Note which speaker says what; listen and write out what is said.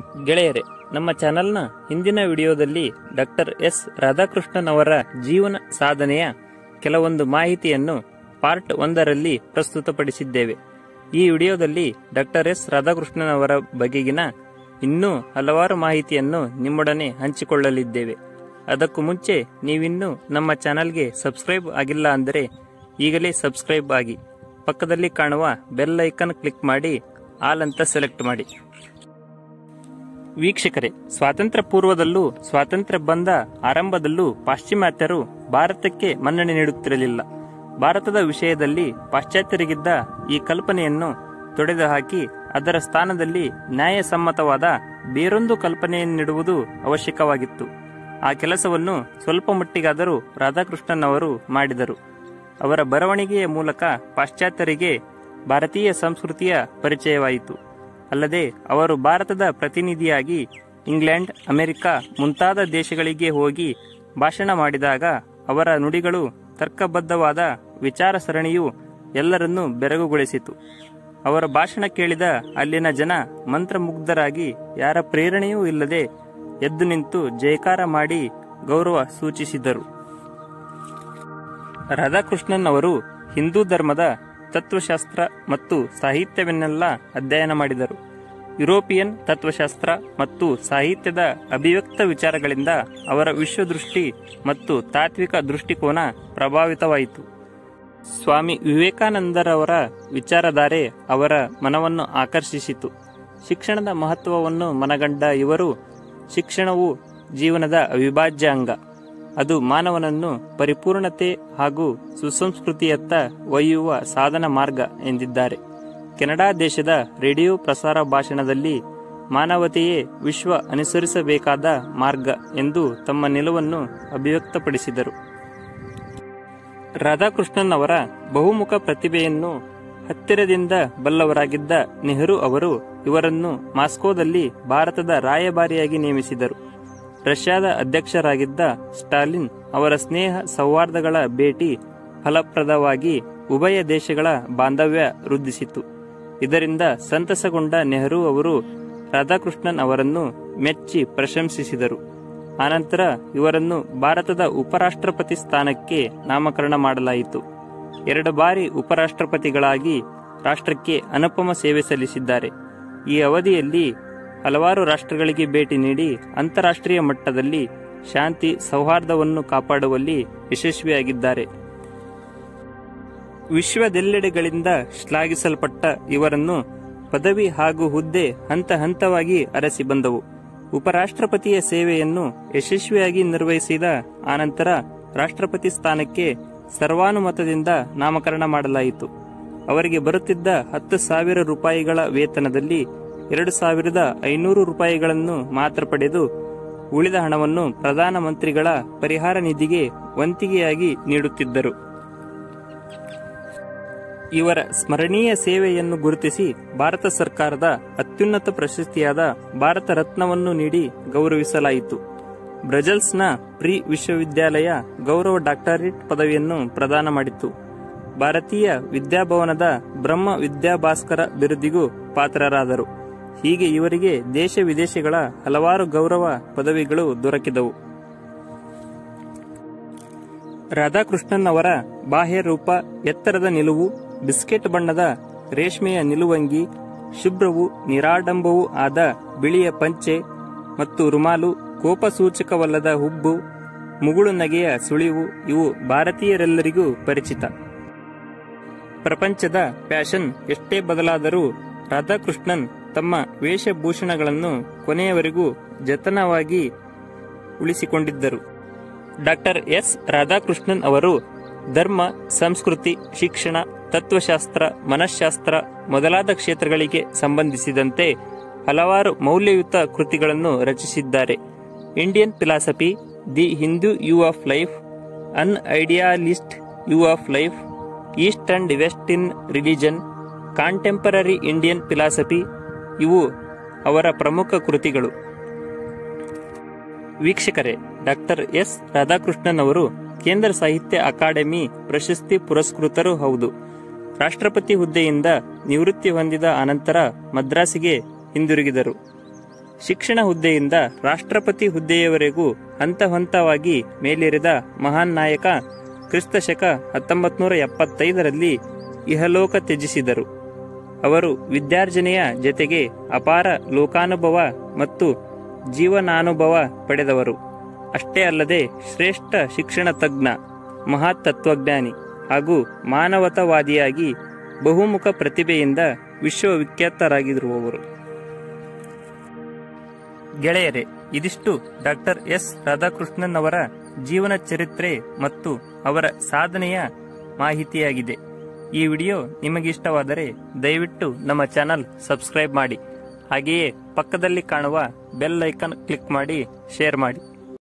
Speaker 1: ಗೆಳೆಯರೆ ನಮ್ಮ ಚಾನೆಲ್ನ ಹಿಂದಿನ ವಿಡಿಯೋದಲ್ಲಿ ಡಾಕ್ಟರ್ ಎಸ್ ರಾಧಾಕೃಷ್ಣನ್ ಅವರ ಜೀವನ ಸಾಧನೆಯ ಕೆಲವೊಂದು ಮಾಹಿತಿಯನ್ನು ಪಾರ್ಟ್ ಒಂದರಲ್ಲಿ ಪ್ರಸ್ತುತಪಡಿಸಿದ್ದೇವೆ ಈ ವಿಡಿಯೋದಲ್ಲಿ ಡಾಕ್ಟರ್ ಎಸ್ ರಾಧಾಕೃಷ್ಣನ್ ಅವರ ಬಗೆಗಿನ ಇನ್ನೂ ಹಲವಾರು ಮಾಹಿತಿಯನ್ನು ನಿಮ್ಮೊಡನೆ ಹಂಚಿಕೊಳ್ಳಲಿದ್ದೇವೆ ಅದಕ್ಕೂ ಮುಂಚೆ ನೀವಿನ್ನೂ ನಮ್ಮ ಚಾನಲ್ಗೆ ಸಬ್ಸ್ಕ್ರೈಬ್ ಆಗಿಲ್ಲ ಅಂದರೆ ಈಗಲೇ ಸಬ್ಸ್ಕ್ರೈಬ್ ಆಗಿ ಪಕ್ಕದಲ್ಲಿ ಕಾಣುವ ಬೆಲ್ ಐಕನ್ ಕ್ಲಿಕ್ ಮಾಡಿ ಆಲ್ ಅಂತ ಸೆಲೆಕ್ಟ್ ಮಾಡಿ ವೀಕ್ಷಕರೇ ಸ್ವಾತಂತ್ರ್ಯ ಪೂರ್ವದಲ್ಲೂ ಸ್ವಾತಂತ್ರ್ಯ ಬಂದ ಆರಂಭದಲ್ಲೂ ಪಾಶ್ಚಿಮಾತ್ಯರು ಭಾರತಕ್ಕೆ ಮನ್ನಣೆ ನೀಡುತ್ತಿರಲಿಲ್ಲ ಭಾರತದ ವಿಷಯದಲ್ಲಿ ಪಾಶ್ಚಾತ್ಯರಿಗಿದ್ದ ಈ ಕಲ್ಪನೆಯನ್ನು ತೊಡೆದು ಹಾಕಿ ಅದರ ಸ್ಥಾನದಲ್ಲಿ ನ್ಯಾಯಸಮ್ಮತವಾದ ಬೇರೊಂದು ಕಲ್ಪನೆಯನ್ನಿಡುವುದು ಅವಶ್ಯಕವಾಗಿತ್ತು ಆ ಕೆಲಸವನ್ನು ಸ್ವಲ್ಪ ಮಟ್ಟಿಗಾದರೂ ರಾಧಾಕೃಷ್ಣನ್ ಅವರು ಮಾಡಿದರು ಅವರ ಬರವಣಿಗೆಯ ಮೂಲಕ ಪಾಶ್ಚಾತ್ಯರಿಗೆ ಭಾರತೀಯ ಸಂಸ್ಕೃತಿಯ ಪರಿಚಯವಾಯಿತು ಅಲ್ಲದೆ ಅವರು ಭಾರತದ ಪ್ರತಿನಿಧಿಯಾಗಿ ಇಂಗ್ಲೆಂಡ್ ಅಮೆರಿಕ ಮುಂತಾದ ದೇಶಗಳಿಗೆ ಹೋಗಿ ಭಾಷಣ ಮಾಡಿದಾಗ ಅವರ ನುಡಿಗಳು ತರ್ಕಬದ್ಧವಾದ ವಿಚಾರ ಸರಣಿಯು ಎಲ್ಲರನ್ನೂ ಬೆರಗುಗೊಳಿಸಿತು ಅವರ ಭಾಷಣ ಕೇಳಿದ ಅಲ್ಲಿನ ಜನ ಮಂತ್ರಮುಗ್ಧರಾಗಿ ಯಾರ ಪ್ರೇರಣೆಯೂ ಇಲ್ಲದೆ ಎದ್ದು ನಿಂತು ಜಯಕಾರ ಮಾಡಿ ಗೌರವ ಸೂಚಿಸಿದರು ರಾಧಾಕೃಷ್ಣನ್ ಅವರು ಹಿಂದೂ ಧರ್ಮದ ತತ್ವಶಾಸ್ತ್ರ ಮತ್ತು ಸಾಹಿತ್ಯವನ್ನೆಲ್ಲ ಅಧ್ಯಯನ ಮಾಡಿದರು ಯುರೋಪಿಯನ್ ತತ್ವಶಾಸ್ತ್ರ ಮತ್ತು ಸಾಹಿತ್ಯದ ಅಭಿವ್ಯಕ್ತ ವಿಚಾರಗಳಿಂದ ಅವರ ವಿಶ್ವದೃಷ್ಟಿ ಮತ್ತು ತಾತ್ವಿಕ ದೃಷ್ಟಿಕೋನ ಪ್ರಭಾವಿತವಾಯಿತು ಸ್ವಾಮಿ ವಿವೇಕಾನಂದರವರ ವಿಚಾರಧಾರೆ ಅವರ ಮನವನ್ನು ಆಕರ್ಷಿಸಿತು ಶಿಕ್ಷಣದ ಮಹತ್ವವನ್ನು ಮನಗಂಡ ಇವರು ಶಿಕ್ಷಣವು ಜೀವನದ ಅವಿಭಾಜ್ಯ ಅಂಗ ಅದು ಮಾನವನನ್ನು ಪರಿಪೂರ್ಣತೆ ಹಾಗೂ ಸುಸಂಸ್ಕೃತಿಯತ್ತ ಒಯ್ಯುವ ಸಾಧನ ಮಾರ್ಗ ಎಂದಿದ್ದಾರೆ ಕೆನಡಾ ದೇಶದ ರೇಡಿಯೋ ಪ್ರಸಾರ ಭಾಷಣದಲ್ಲಿ ಮಾನವತೆಯೇ ವಿಶ್ವ ಅನುಸರಿಸಬೇಕಾದ ಮಾರ್ಗ ಎಂದು ತಮ್ಮ ನಿಲುವನ್ನು ಅಭಿವ್ಯಕ್ತಪಡಿಸಿದರು ರಾಧಾಕೃಷ್ಣನ್ ಅವರ ಬಹುಮುಖ ಪ್ರತಿಭೆಯನ್ನು ಹತ್ತಿರದಿಂದ ಬಲ್ಲವರಾಗಿದ್ದ ನೆಹರು ಅವರು ಇವರನ್ನು ಮಾಸ್ಕೋದಲ್ಲಿ ಭಾರತದ ರಾಯಭಾರಿಯಾಗಿ ನೇಮಿಸಿದರು ರಷ್ಯಾದ ಅಧ್ಯಕ್ಷರಾಗಿದ್ದ ಸ್ಟಾಲಿನ್ ಅವರ ಸ್ನೇಹ ಸೌಹಾರ್ದಗಳ ಭೇಟಿ ಫಲಪ್ರದವಾಗಿ ಉಭಯ ದೇಶಗಳ ಬಾಂಧವ್ಯ ವೃದ್ಧಿಸಿತು ಇದರಿಂದ ಸಂತಸಗೊಂಡ ನೆಹರು ಅವರು ರಾಧಾಕೃಷ್ಣನ್ ಅವರನ್ನು ಮೆಚ್ಚಿ ಪ್ರಶಂಸಿಸಿದರು ಆನಂತರ ಇವರನ್ನು ಭಾರತದ ಉಪರಾಷ್ಟ್ರಪತಿ ಸ್ಥಾನಕ್ಕೆ ನಾಮಕರಣ ಮಾಡಲಾಯಿತು ಎರಡು ಬಾರಿ ಉಪರಾಷ್ಟ್ರಪತಿಗಳಾಗಿ ರಾಷ್ಟ್ರಕ್ಕೆ ಅನುಪಮ ಸೇವೆ ಸಲ್ಲಿಸಿದ್ದಾರೆ ಈ ಅವಧಿಯಲ್ಲಿ ಹಲವಾರು ರಾಷ್ಟ್ರಗಳಿಗೆ ಭೇಟಿ ನೀಡಿ ಅಂತಾರಾಷ್ಟ್ರೀಯ ಮಟ್ಟದಲ್ಲಿ ಶಾಂತಿ ಸೌಹಾರ್ದವನ್ನು ಕಾಪಾಡುವಲ್ಲಿ ಯಶಸ್ವಿಯಾಗಿದ್ದಾರೆ ವಿಶ್ವದೆಲ್ಲೆಡೆಗಳಿಂದ ಶ್ಲಾಘಿಸಲ್ಪಟ್ಟ ಇವರನ್ನು ಪದವಿ ಹಾಗೂ ಹುದ್ದೆ ಹಂತ ಹಂತವಾಗಿ ಅರಸಿ ಬಂದವು ಉಪರಾಷ್ಟ್ರಪತಿಯ ಸೇವೆಯನ್ನು ಯಶಸ್ವಿಯಾಗಿ ನಿರ್ವಹಿಸಿದ ಆನಂತರ ರಾಷ್ಟ್ರಪತಿ ಸ್ಥಾನಕ್ಕೆ ಸರ್ವಾನುಮತದಿಂದ ನಾಮಕರಣ ಮಾಡಲಾಯಿತು ಅವರಿಗೆ ಬರುತ್ತಿದ್ದ ಹತ್ತು ಸಾವಿರ ರೂಪಾಯಿಗಳ ವೇತನದಲ್ಲಿ ಎರಡು ಸಾವಿರದ ಐನೂರು ರೂಪಾಯಿಗಳನ್ನು ಮಾತ್ರ ಪಡೆದು ಉಳಿದ ಹಣವನ್ನು ಪ್ರಧಾನಮಂತ್ರಿಗಳ ಪರಿಹಾರ ನಿಧಿಗೆ ವಂತಿಗೆಯಾಗಿ ನೀಡುತ್ತಿದ್ದರು ಇವರ ಸ್ಮರಣೀಯ ಸೇವೆಯನ್ನು ಗುರುತಿಸಿ ಭಾರತ ಸರ್ಕಾರದ ಅತ್ಯುನ್ನತ ಪ್ರಶಸ್ತಿಯಾದ ಭಾರತ ರತ್ನವನ್ನು ನೀಡಿ ಗೌರವಿಸಲಾಯಿತು ಬ್ರಜಲ್ಸ್ನ ಪ್ರಿ ವಿಶ್ವವಿದ್ಯಾಲಯ ಗೌರವ ಡಾಕ್ಟರೇಟ್ ಪದವಿಯನ್ನು ಪ್ರದಾನ ಮಾಡಿತು ಭಾರತೀಯ ವಿದ್ಯಾಭವನದ ಬ್ರಹ್ಮ ವಿದ್ಯಾಭಾಸ್ಕರ ಬಿರುದಿಗೂ ಪಾತ್ರರಾದರು ಹೀಗೆ ಇವರಿಗೆ ದೇಶ ವಿದೇಶಗಳ ಹಲವಾರು ಗೌರವ ಪದವಿಗಳು ದೊರಕಿದವು ರಾಧಾಕೃಷ್ಣನ್ ಅವರ ಬಾಹ್ಯ ರೂಪ ಎತ್ತರದ ನಿಲುವು ಬಿಸ್ಕೆಟ್ ಬಣ್ಣದ ರೇಷ್ಮೆಯ ನಿಲುವಂಗಿ ಶುಭ್ರವು ನಿರಾಡಂಬವೂ ಆದ ಬಿಳಿಯ ಪಂಚೆ ಮತ್ತು ರುಮಾಲು ಕೋಪಸೂಚಕವಲ್ಲದ ಹುಬ್ಬು ಮುಗುಳು ನಗೆಯ ಸುಳಿವು ಇವು ಭಾರತೀಯರೆಲ್ಲರಿಗೂ ಪರಿಚಿತ ಪ್ರಪಂಚದ ಫ್ಯಾಷನ್ ಎಷ್ಟೇ ಬದಲಾದರೂ ರಾಧಾಕೃಷ್ಣನ್ ತಮ್ಮ ವೇಷಭೂಷಣಗಳನ್ನು ಕೊನೆಯವರೆಗೂ ಜತನವಾಗಿ ಉಳಿಸಿಕೊಂಡಿದ್ದರು ಡಾಕ್ಟರ್ ಎಸ್ ರಾಧಾಕೃಷ್ಣನ್ ಅವರು ಧರ್ಮ ಸಂಸ್ಕೃತಿ ಶಿಕ್ಷಣ ತತ್ವಶಾಸ್ತ್ರ ಮನಃಶಾಸ್ತ್ರ ಮೊದಲಾದ ಕ್ಷೇತ್ರಗಳಿಗೆ ಸಂಬಂಧಿಸಿದಂತೆ ಹಲವಾರು ಮೌಲ್ಯಯುತ ಕೃತಿಗಳನ್ನು ರಚಿಸಿದ್ದಾರೆ Indian philosophy the Hindu view of life an idealist view of life east and west in religion contemporary Indian philosophy ಇವು ಅವರ ಪ್ರಮುಖ ಕೃತಿಗಳು ವೀಕ್ಷಕರೇ ಡಾಕ್ಟರ್ ಎಸ್ ರಾಧಾಕೃಷ್ಣನ್ ಅವರು ಕೇಂದ್ರ ಸಾಹಿತ್ಯ ಅಕಾಡೆಮಿ ಪ್ರಶಸ್ತಿ ಪುರಸ್ಕೃತರೂ ಹೌದು ರಾಷ್ಟ್ರಪತಿ ಹುದ್ದೆಯಿಂದ ನಿವೃತ್ತಿ ಹೊಂದಿದ ಅನಂತರ ಮದ್ರಾಸಿಗೆ ಹಿಂದಿರುಗಿದರು ಶಿಕ್ಷಣ ಹುದ್ದೆಯಿಂದ ರಾಷ್ಟ್ರಪತಿ ಹುದ್ದೆಯವರೆಗೂ ಹಂತ ಹಂತವಾಗಿ ಮೇಲೇರಿದ ಮಹಾನ್ ನಾಯಕ ಕ್ರಿಸ್ತಶಕ ಹತ್ತೊಂಬತ್ತು ನೂರ ಎಪ್ಪತ್ತೈದರಲ್ಲಿ ಇಹಲೋಕ ತ್ಯಜಿಸಿದರು ಅವರು ವಿದ್ಯಾರ್ಜನೆಯ ಜತೆಗೆ ಅಪಾರ ಲೋಕಾನುಭವ ಮತ್ತು ಜೀವನಾನುಭವ ಪಡೆದವರು ಅಷ್ಟೇ ಅಲ್ಲದೆ ಶ್ರೇಷ್ಠ ಶಿಕ್ಷಣ ತಜ್ಞ ಮಹತ್ ತತ್ವಜ್ಞಾನಿ ಹಾಗೂ ಮಾನವತಾವಾದಿಯಾಗಿ ಬಹುಮುಖ ಪ್ರತಿಭೆಯಿಂದ ವಿಶ್ವವಿಖ್ಯಾತರಾಗಿರುವವರು ಗೆಳೆಯರೇ ಇದಿಷ್ಟು ಡಾಕ್ಟರ್ ಎಸ್ ರಾಧಾಕೃಷ್ಣನ್ ಅವರ ಜೀವನ ಚರಿತ್ರೆ ಮತ್ತು ಅವರ ಸಾಧನೆಯ ಮಾಹಿತಿಯಾಗಿದೆ ಈ ವಿಡಿಯೋ ನಿಮಗಿಷ್ಟವಾದರೆ ದಯವಿಟ್ಟು ನಮ್ಮ ಚಾನಲ್ ಸಬ್ಸ್ಕ್ರೈಬ್ ಮಾಡಿ ಹಾಗೆಯೇ ಪಕ್ಕದಲ್ಲಿ ಕಾಣುವ ಬೆಲ್ ಐಕಾನ್ ಕ್ಲಿಕ್ ಮಾಡಿ ಶೇರ್ ಮಾಡಿ